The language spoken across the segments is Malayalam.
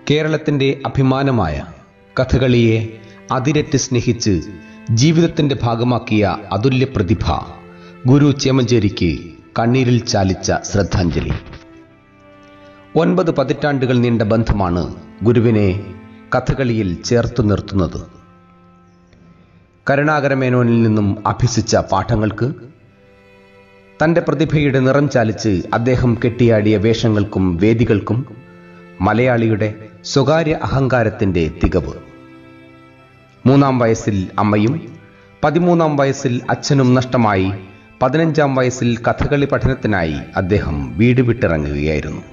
കേരളത്തിൻ്റെ അഭിമാനമായ കഥകളിയെ അതിരറ്റ് സ്നേഹിച്ച് ജീവിതത്തിൻ്റെ ഭാഗമാക്കിയ അതുല്യ പ്രതിഭ ഗുരു ചേമഞ്ചേരിക്ക് കണ്ണീരിൽ ചാലിച്ച ശ്രദ്ധാഞ്ജലി ഒൻപത് പതിറ്റാണ്ടുകൾ നീണ്ട ബന്ധമാണ് ഗുരുവിനെ കഥകളിയിൽ ചേർത്തു നിർത്തുന്നത് കരുണാകരമേനോനിൽ നിന്നും അഭ്യസിച്ച പാഠങ്ങൾക്ക് തന്റെ പ്രതിഭയുടെ നിറം ചാലിച്ച് അദ്ദേഹം കെട്ടിയാടിയ വേഷങ്ങൾക്കും വേദികൾക്കും മലയാളിയുടെ സ്വകാര്യ അഹങ്കാരത്തിന്റെ തികവ് മൂന്നാം വയസ്സിൽ അമ്മയും പതിമൂന്നാം വയസ്സിൽ അച്ഛനും നഷ്ടമായി പതിനഞ്ചാം വയസ്സിൽ കഥകളി പഠനത്തിനായി അദ്ദേഹം വീട് വിട്ടിറങ്ങുകയായിരുന്നു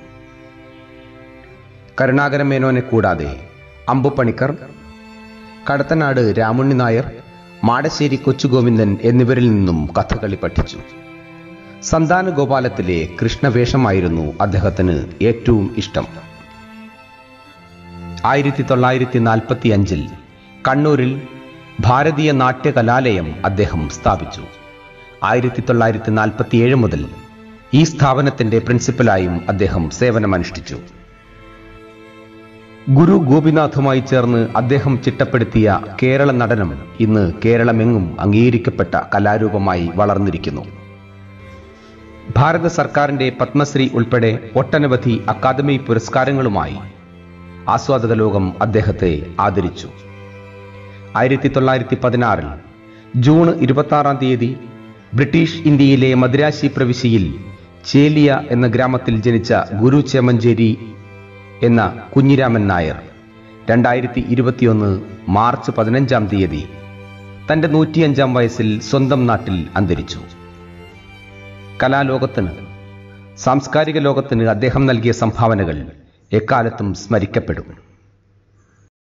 കരുണാകരമേനോനെ കൂടാതെ അമ്പുപണിക്കർ കടത്തനാട് രാമുണ്ണി നായർ മാടശ്ശേരി കൊച്ചുഗോവിന്ദൻ എന്നിവരിൽ നിന്നും കഥകളി പഠിച്ചു സന്താന ഗോപാലത്തിലെ കൃഷ്ണവേഷമായിരുന്നു അദ്ദേഹത്തിന് ഏറ്റവും ഇഷ്ടം ആയിരത്തി തൊള്ളായിരത്തി നാൽപ്പത്തി അഞ്ചിൽ കണ്ണൂരിൽ ഭാരതീയ നാട്യകലാലയം അദ്ദേഹം സ്ഥാപിച്ചു ആയിരത്തി തൊള്ളായിരത്തി നാൽപ്പത്തിയേഴ് മുതൽ ഈ സ്ഥാപനത്തിന്റെ പ്രിൻസിപ്പലായും അദ്ദേഹം സേവനമനുഷ്ഠിച്ചു ഗുരു ഗോപിനാഥുമായി ചേർന്ന് അദ്ദേഹം ചിട്ടപ്പെടുത്തിയ കേരള നടനം ഇന്ന് കേരളമെങ്ങും അംഗീകരിക്കപ്പെട്ട കലാരൂപമായി വളർന്നിരിക്കുന്നു ഭാരത സർക്കാരിന്റെ പത്മശ്രീ ഉൾപ്പെടെ ഒട്ടനവധി അക്കാദമി പുരസ്കാരങ്ങളുമായി ആസ്വാദക ലോകം അദ്ദേഹത്തെ ആദരിച്ചു ആയിരത്തി തൊള്ളായിരത്തി പതിനാറിൽ ജൂൺ ഇരുപത്തി ആറാം തീയതി ബ്രിട്ടീഷ് ഇന്ത്യയിലെ മദ്രാശി പ്രവിശ്യയിൽ ചേലിയ എന്ന ഗ്രാമത്തിൽ ജനിച്ച ഗുരു ചേമഞ്ചേരി എന്ന കുഞ്ഞിരാമൻ നായർ രണ്ടായിരത്തി ഇരുപത്തിയൊന്ന് മാർച്ച് പതിനഞ്ചാം തീയതി തന്റെ നൂറ്റിയഞ്ചാം വയസ്സിൽ സ്വന്തം നാട്ടിൽ അന്തരിച്ചു കലാലോകത്തിന് സാംസ്കാരിക ലോകത്തിന് അദ്ദേഹം നൽകിയ സംഭാവനകൾ എക്കാലത്തും സ്മരിക്കപ്പെടും